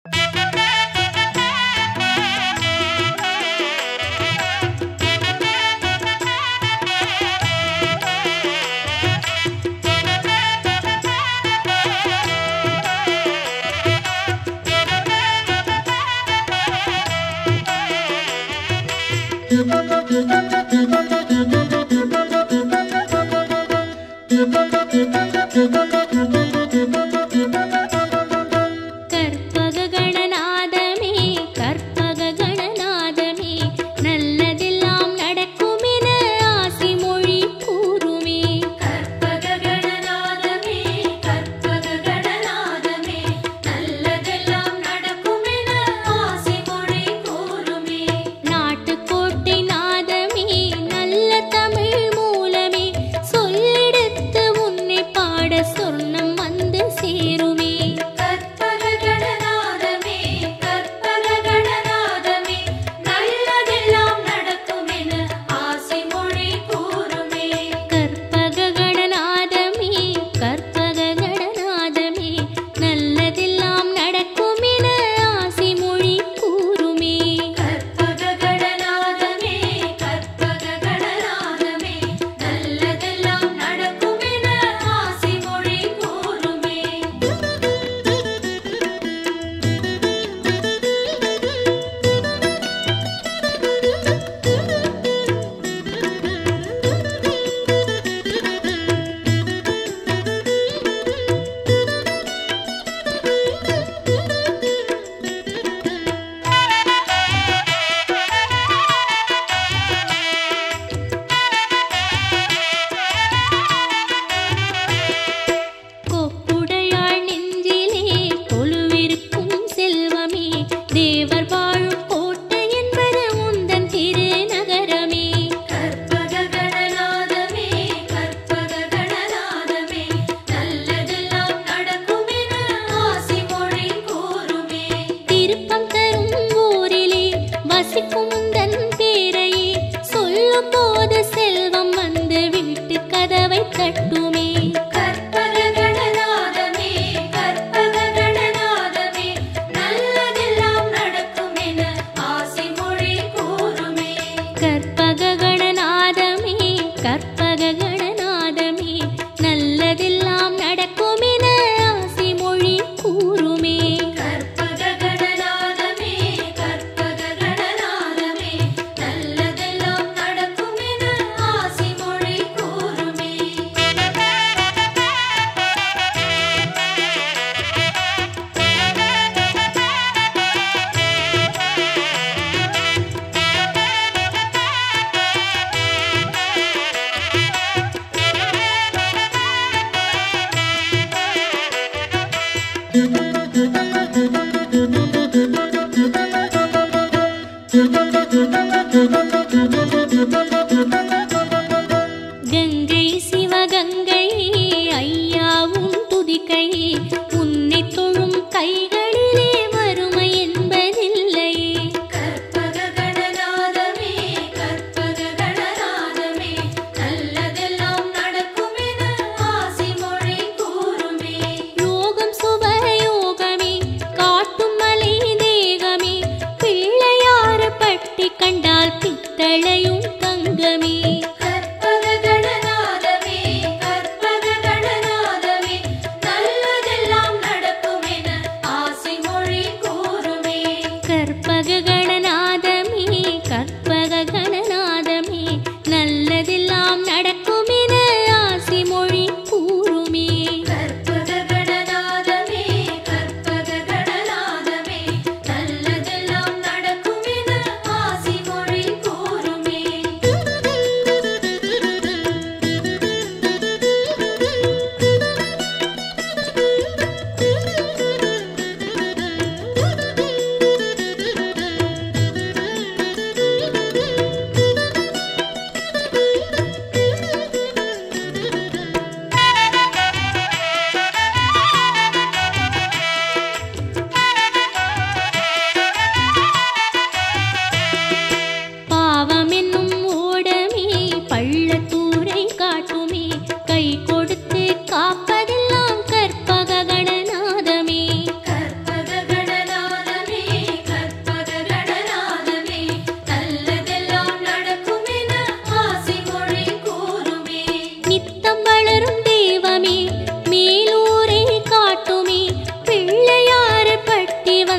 கற்பக கணநாதமே கற்பக கணநாதமே நல்லதெல்லாம் நடக்குமென ஆசி மொழி கூறுமே கற்பக கணநாதமே கற்பக கணநாதமே நல்லதெல்லாம் நடக்குமென ஆசை மொழி கூறுமே நாட்டுக்கோட்டை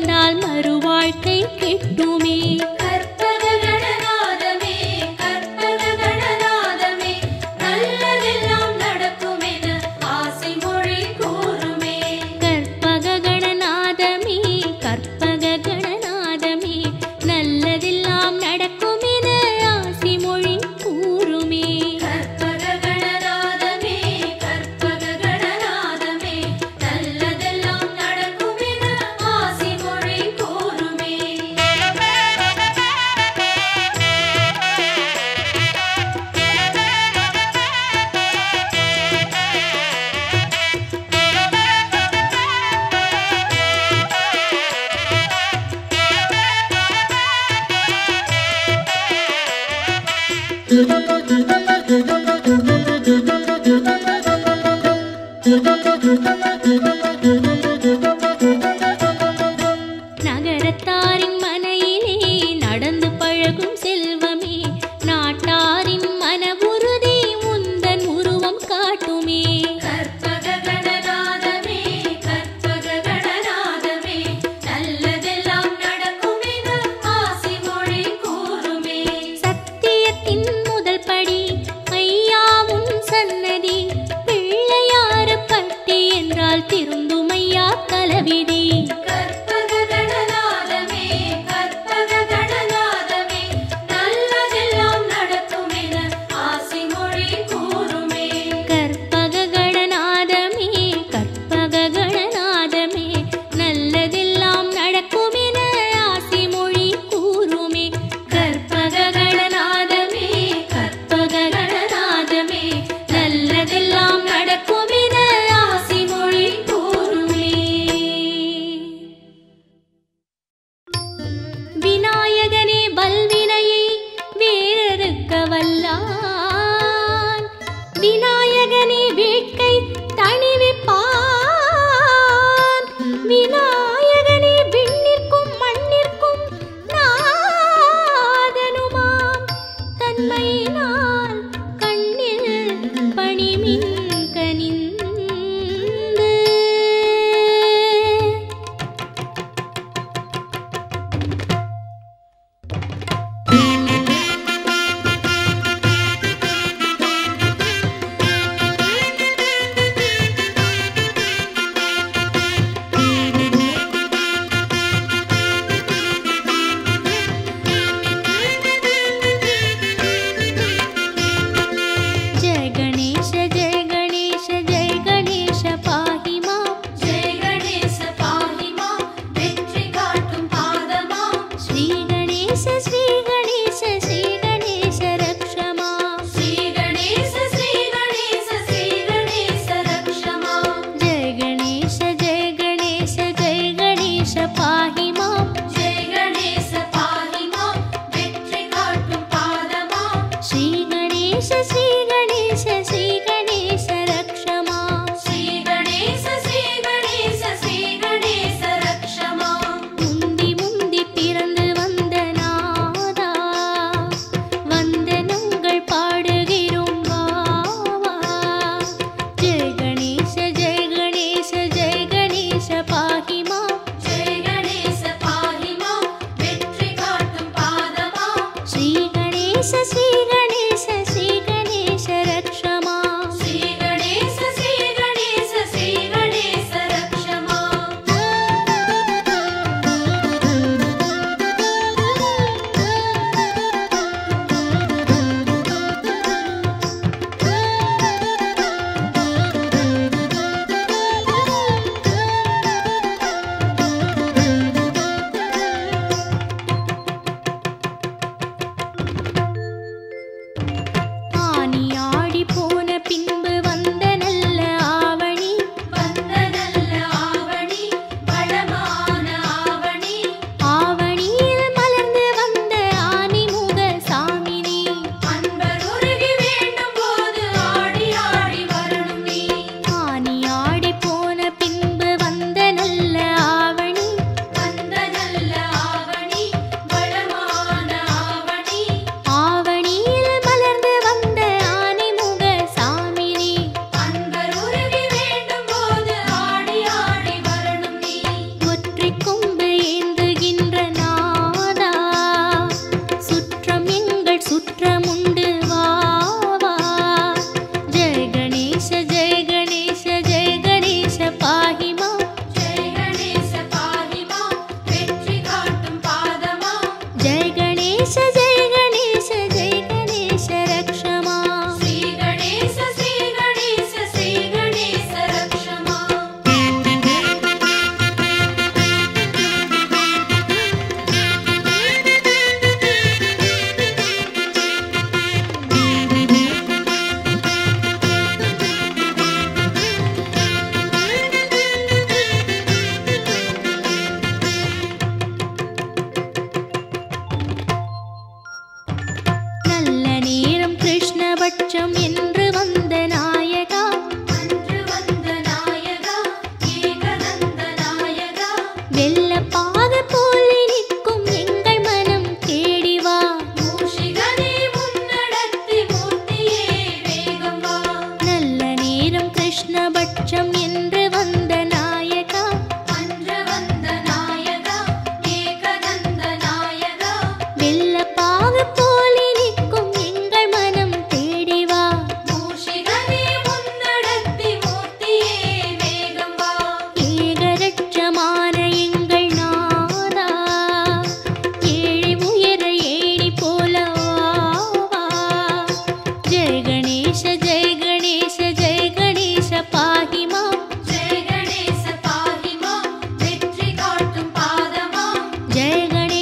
வந்தால் மறுவாழ்க்கை கிட்டுமே கற்பக கணநாதமே கற்பக கணநாதமே நல்லதெல்லாம் நடக்குமென ஆசை மொழி கூறுமே கற்பக கணநாதமே கற்பக கணநாதமே நல்லதெல்லாம் நடக்கும் என ஆசி மொழி கூறுமே கற்பக கணநாதமே கற்பக கணநாதமே நல்லதெல்லாம் நடக்குமென ஆசை மொழி கூறுமே நகரத்தாரின் மனையிலே நடந்து பழகும் செல்வமே நாட்டாரின் மன உறுதி முந்தன் உருவம் காட்டுமே கற்பக கணநாதமே கற்பக கணநாதமே நல்லதெல்லாம் நடக்குமென ஆசை மொழி கூறுமே சத்தியத்தின் முதல் படி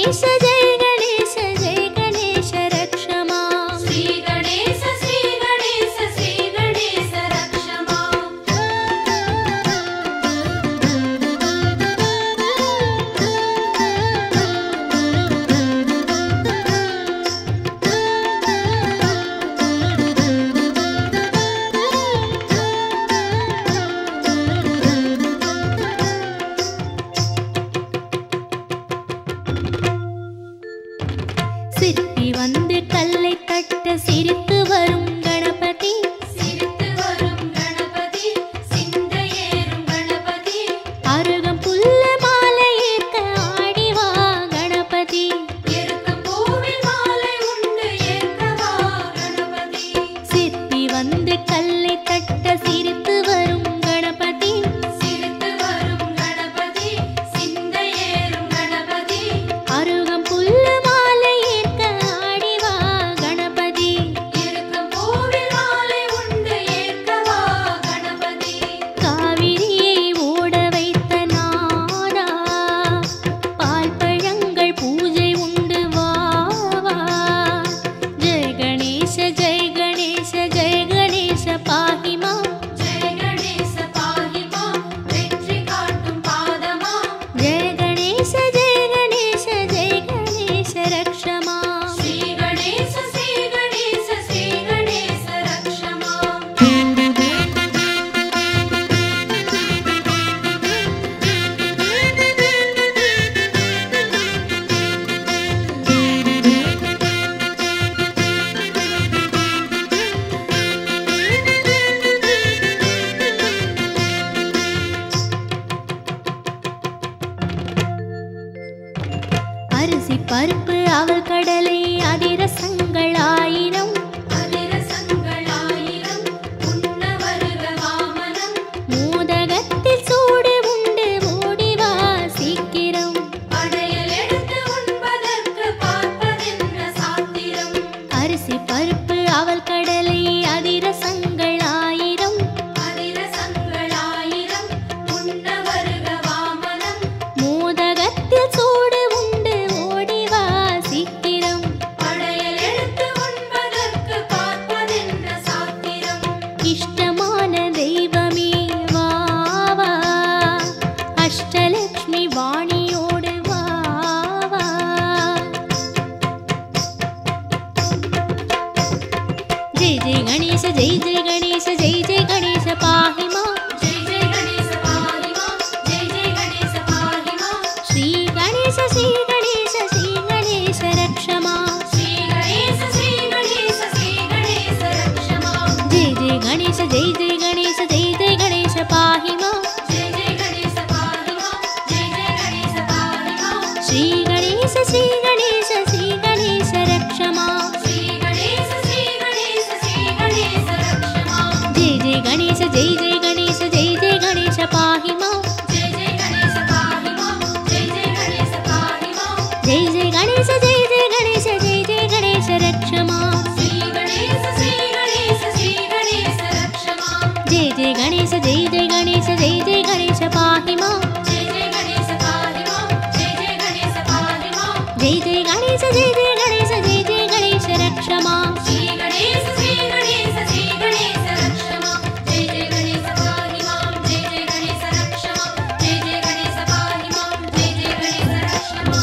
गणेश जय गणेश जय गणेश रक्ष माम् श्री गणेश श्री गणेश श्री गणेश रक्ष माम् சிற்பி வந்து கல்லை தட்ட சிரித்து வரும் கணபதி சிரித்து வரும் கணபதி சிந்தையேறும் கணபதி அருகம் புல்ல மாலை ஏற்க ஆடி வா கணபதி இருக்கும் பூவில் மாலை உண்டு ஏற்கவா கணபதி சிற்பி வந்து கல்லை தட்ட சிரித்து வரும் கணபதி சிரித்து வரும் கணபதி சிந்தையேறும் கணபதி அருகம் புல்ல மாலை ஏற்க ஆடி வா கணபதி இருக்கும் பூவில் மாலை உண்டு ஏற்கவா கணபதி காவிரியை ஓட வைத்த நாடா பால் பழங்கள் பூஜை உண்டு வா வா ஜெய கணேச ஜெய கணேச ஜெய கணேச பாஹிமா ஜெய கணேச பாகிமா வெற்றி காட்டும் பாதமா ஜெய கணேச ஜெய கணேச ஜெய கணேச ரக்ஷமா ஸ்ரீ கணேச ஸ்ரீ கணேச ஸ்ரீ கணேச ரக்ஷமா அரிசி பருப்பு அவல் கடலை அதிரசங்கள் ஆயிரம் அதிரசங்கள் ஆயிரம் உண்ண வருக வாமனம் மோதகத்தில் சூடு உண்டு ஓடி வா சீக்கிரம் படையல் எடுத்து உண்பதற்கு பார்ப்பதென்ன சாத்திரம் அரிசி பருப்பு அவல் கடலை அதிரசங்கள் ஆயிரம் அதிரசங்கள் ஆயிரம் உண்ண வருக வாமனம் மோதகத்தில் சூடு உண்டு ஓடி வா சீக்கிரம் படையல் எடுத்து உண்பதற்கு பார்ப்பதென்ன சாத்திரம் இஷ்டமான தெய்வமே வா வா அஷ்டலக்ஷ்மி வாணியோடு வா வா ஜெய் ஜெய் கணேச ஜெய் ஜெய் கணேச ஜெய் ஜெய் கணேச பாஹிமா ஜெய் ஜெய் கணேச பாகிமா ஜெய் ஜெய் கணேச பாகிமா ஸ்ரீ கணேச ஸ்ரீ கணேச ஸ்ரீ கணேச ரக்ஷமா ஸ்ரீ கணேச ஸ்ரீ கணேச ஸ்ரீ கணேச ரக்ஷமா ஜெய் ஜெய் கணேச ஜெய் ஜெய் கணேச ஜெய் ஜெய் கணேச பாஹிமா ஜெய் ஜெய் கணேச பாகிமா ஜெய் ஜெய் கணேச பாகிமா ஸ்ரீ கணேச ஸ்ரீ கணேச ஸ்ரீ கணேச ரக்ஷமா ஸ்ரீ கணேச ஸ்ரீ கணேச ஸ்ரீ கணேச ரக்ஷமா ஜெய் ஜெய் கணேச ஜெய் ஜெய் கணேச ஜெய் ஜெய் கணேச பாஹிமா ஜெய் ஜெய் கணேச பாகிமா ஜெய் ஜெய் கணேச பாகிமா ஜெய் ஜெய் கணேச ஜெய் ஜெய் கணேச ஜெய் ஜெய் கணேச ரக்ஷமா ஸ்ரீ கணேச ஸ்ரீ கணேச ஸ்ரீ கணேச ரக்ஷமா ஜெய் ஜெய் கணேச ஜெய் ஜெய் கணேச ஜெய் ஜெய் கணேச பாஹிமா ஜெய் ஜெய் கணேச பாகிமா ஜெய் ஜெய் கணேச பாகிமா ஜெய் ஜெய் கணேச ஜெய் ஜெய் கணேச ஜெய் ஜெய் கணேச ரக்ஷமா ஸ்ரீ கணேச ஸ்ரீ கணேச ஸ்ரீ கணேச ரக்ஷமா ஜெய் ஜெய் கணேச பாகிமா ஜெய் ஜெய் கணேச ரக்ஷமா ஜெய் ஜெய் கணேச பாகிமா ஜெய் ஜெய் கணேச ரக்ஷமா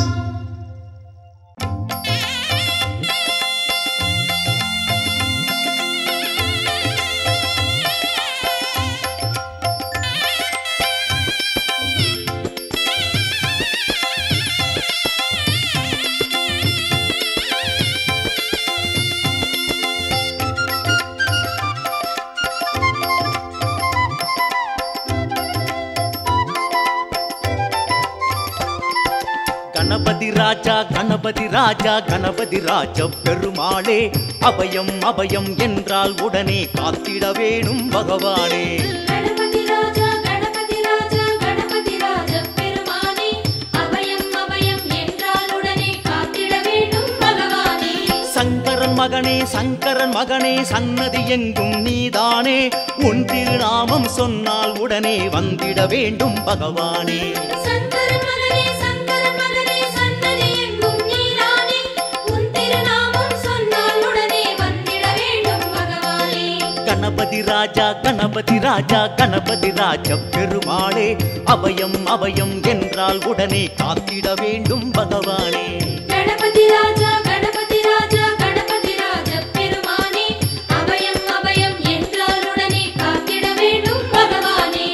கணபதி ராஜா கணபதி ராஜா கணபதி ராஜ பெருமாளே அபயம் அபயம் என்றால் உடனே காத்திட வேணும் பகவானே கணபதி ராஜா கணபதி ராஜா கணபதி ராஜ பெருமானே அபயம் அபயம் என்றால் உடனே காத்திட வேண்டும் பகவானே சங்கரன் மகனே சங்கரன் மகனே சன்னதி எங்கும் நீதானே உன் திருநாமம் சொன்னால் உடனே வந்திட வேண்டும் பகவானே சங்கரன் மகனே சங்கரன் மகனே சன்னதி ராஜா கணபதி ராஜா கணபதி ராஜ பெருமாளே அபயம் அபயம் என்றால் உடனே காத்திட வேண்டும் பகவானே கணபதி ராஜா கணபதி ராஜா கணபதி ராஜ பெருமானே அபயம் அபயம் என்றால் உடனே காத்திட வேண்டும் பகவானே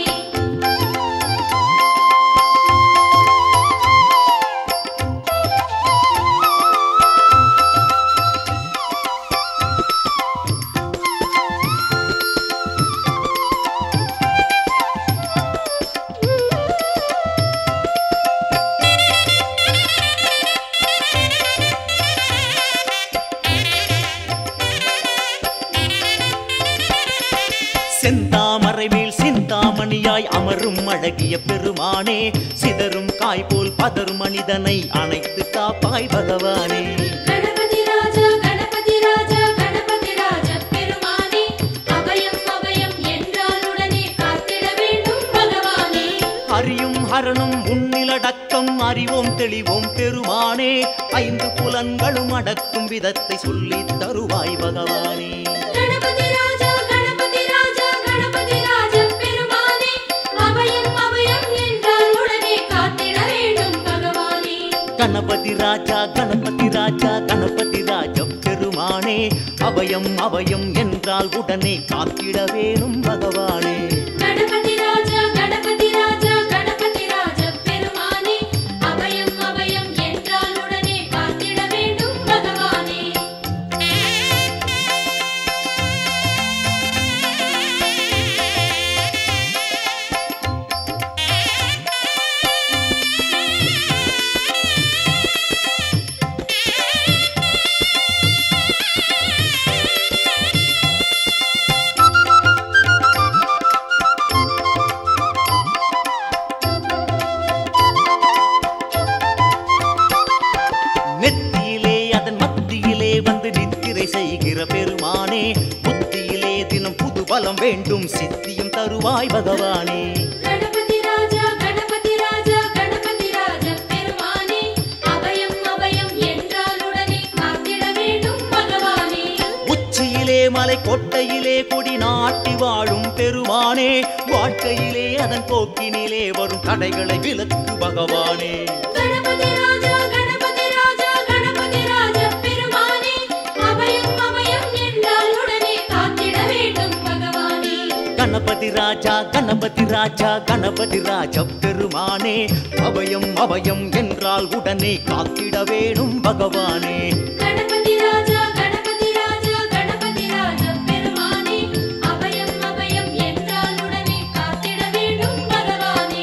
செந்தாமரை மேல் சிந்தாமணியாய் அமரும் அழகிய பெருமானே சிதறும் காய் போல் பதரும் மனிதனை அணைத்து காப்பாய் பகவானே கணபதி ராஜா கணபதி ராஜா கணபதி ராஜ பெருமானே அபயம் அபயம் என்றால் உடனே காத்திட வேண்டும் பகவானே அறியும் ஹரணும் உன்னிலடக்கம் அறிவோம் தெளிவோம் பெருமானே ஐந்து புலன்களும் அடக்கும் விதத்தை சொல்லித் தருவாய் பகவானே கணபதி ராஜா கணபதி ராஜா கணபதி ராஜ பெருமானே அபயம் அபயம் என்றால் உடனே காத்திட வேண்டும் பகவானே கணபதி ராஜா கணபதி ராஜா கணபதி ராஜ பெருமானே அபயம் அபயம் என்றால் உடனே காத்திட வேணும் பகவானே கணபதி ராஜா கணபதி ராஜா கணபதி ராஜ பெருமானே அபயம் அபயம் என்றால் உடனே காத்திட வேண்டும் பகவானே நெத்தியிலே அதன் மத்தியிலே வந்து நித்திரை செய்கிற பெருமானே புத்தியிலே தினம் புது பலம் வேண்டும் சித்தியும் தருவாய் பகவானே கணபதி ராஜா கணபதி ராஜா கணபதி ராஜ பெருமானே அபயம் அபயம் என்றால் உடனே காத்திட வேண்டும் பகவானே உச்சியிலே மலை கொட்டையிலே கொடி நாட்டி வாழும் பெருமானே வாழ்க்கையிலே அதன் போக்கினிலே வரும் தடைகளை விலக்கு பகவானே கணபதி ராஜா கணபதி ராஜா கணபதி ராஜ பெருமானே அபயம் அபயம் என்றால் உடனே காத்திட வேண்டும் பகவானே கணபதி ராஜா கணபதி ராஜா கணபதி ராஜ பெருமானே அபயம் அபயம் என்றால் உடனே காத்திட வேணும் பகவானே கணபதி ராஜா கணபதி ராஜா கணபதி ராஜ பெருமானே அபயம் அபயம் என்றால் உடனே காத்திட வேண்டும் பகவானே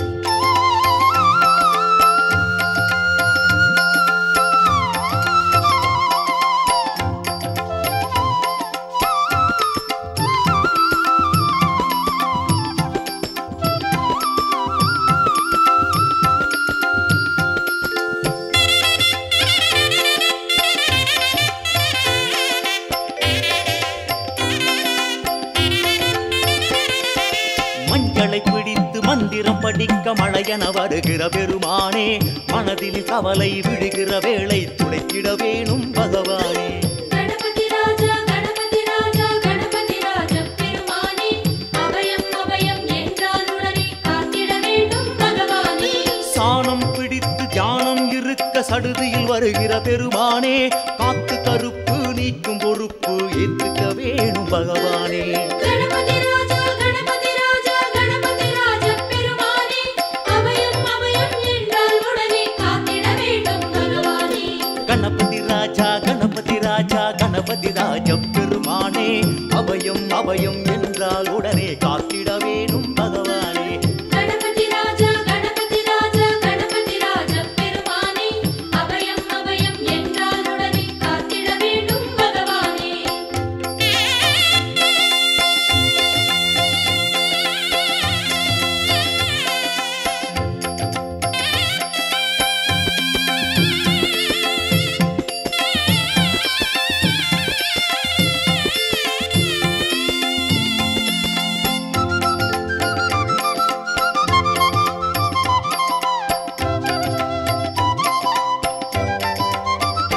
மஞ்சளை பிடித்து மந்திரம் படிக்க மழையென வருகிற பெருமானே மனதில் கவலை விழுகிற வேளை துடைத்திட வேணும் பகவானே கணபதி ராஜா கணபதி ராஜா கணபதி ராஜ பெருமானே அபயம் அபயம் என்றால் உடனே காத்திட வேண்டும் பகவானே சாணம் பிடித்து தியானம் இருக்க சடுதியில் வருகிற பெருமானே காத்து கருப்பு நீக்கும் பொறுப்பு ஏத்துக்க வேணும் பகவானே கணபதி ராஜா கணபதி ராஜா கணபதி ராஜ பெருமானே அபயம் அபயம் என்றால் உடனே காத்திட வேண்டும் பகவானே கணபதி ராஜா கணபதி ராஜா கணபதி ராஜ பெருமானே அபயம் அபயம் என்றால் உடனே காத்திட வேணும் பகவானே கணபதி ராஜா கணபதி ராஜா கணபதி ராஜ பெருமானே அபயம் அபயம் என்றால் உடனே காத்திட வேண்டும் பகவானே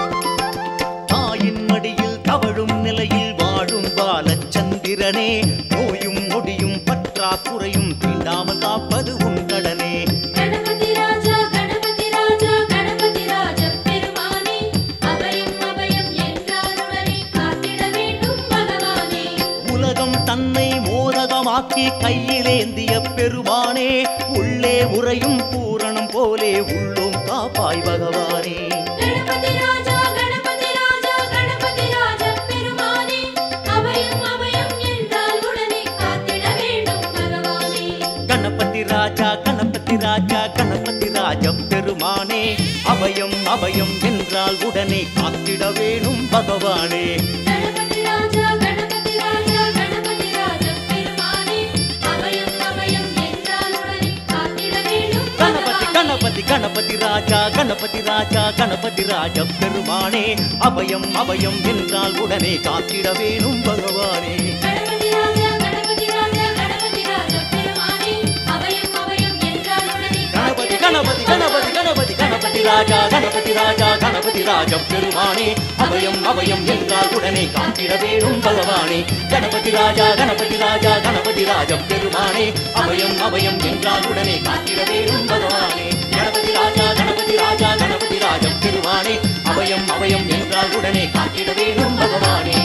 தாயின் மடியில் தவழும் நிலையில் வாழும் பாலச்சந்திரனே குறையும் தீண்டாமல் காப்பது உன் கடனே கணபதி ராஜா கணபதி ராஜா கணபதி ராஜ பெருமானே அபயம் அபயம் என்றாருடனே காத்திட வேண்டும் பகவானே உலகம் தன்னை மோதகமாக்கி கையிலேந்திய பெருமானே உள்ளே உறையும் பூரணம் போலே உள்ளோம் காப்பாய் பகவானே கணபதி ராஜா கணபதி ராஜா கணபதி ராஜ பெருமானே அபயம் அபயம் என்றால் உடனே காத்திட வேண்டும் பகவானே கணபதி ராஜா கணபதி ராஜா கணபதி ராஜ பெருமானே அபயம் அபயம் என்றால் உடனே காத்திட வேணும் பகவானே கணபதி ராஜா கணபதி ராஜா கணபதி ராஜ பெருமானே அபயம் அபயம் என்றால் உடனே காத்திட வேண்டும் கணபதி பகவானே கணபதி கணபதி ராஜா கணபதி ராஜா கணபதி ராஜ பெருமானே அபயம் அபயம் என்றால் உடனே காத்திட வேணும் பகவானே கணபதி ராஜா கணபதி ராஜா கணபதி ராஜ பெருமானே அபயம் அபயம் என்றால் உடனே கணபதி கணபதி கணபதி கணபதி கணபதி ராஜா கணபதி ராஜா கணபதி ராஜ பெருமானே அபயம் அபயம் என்றால் உடனே காத்திட வேணும் பகவானே கணபதி ராஜா கணபதி ராஜா கணபதி ராஜ பெருமானே அபயம் அபயம் என்றால் உடனே காத்திட வேணும் பகவானே கணபதி ராஜா கணபதி ராஜா கணபதி ராஜ பெருமானே அபயம் அபயம் என்றால் உடனே காத்திட வேணும் பகவானே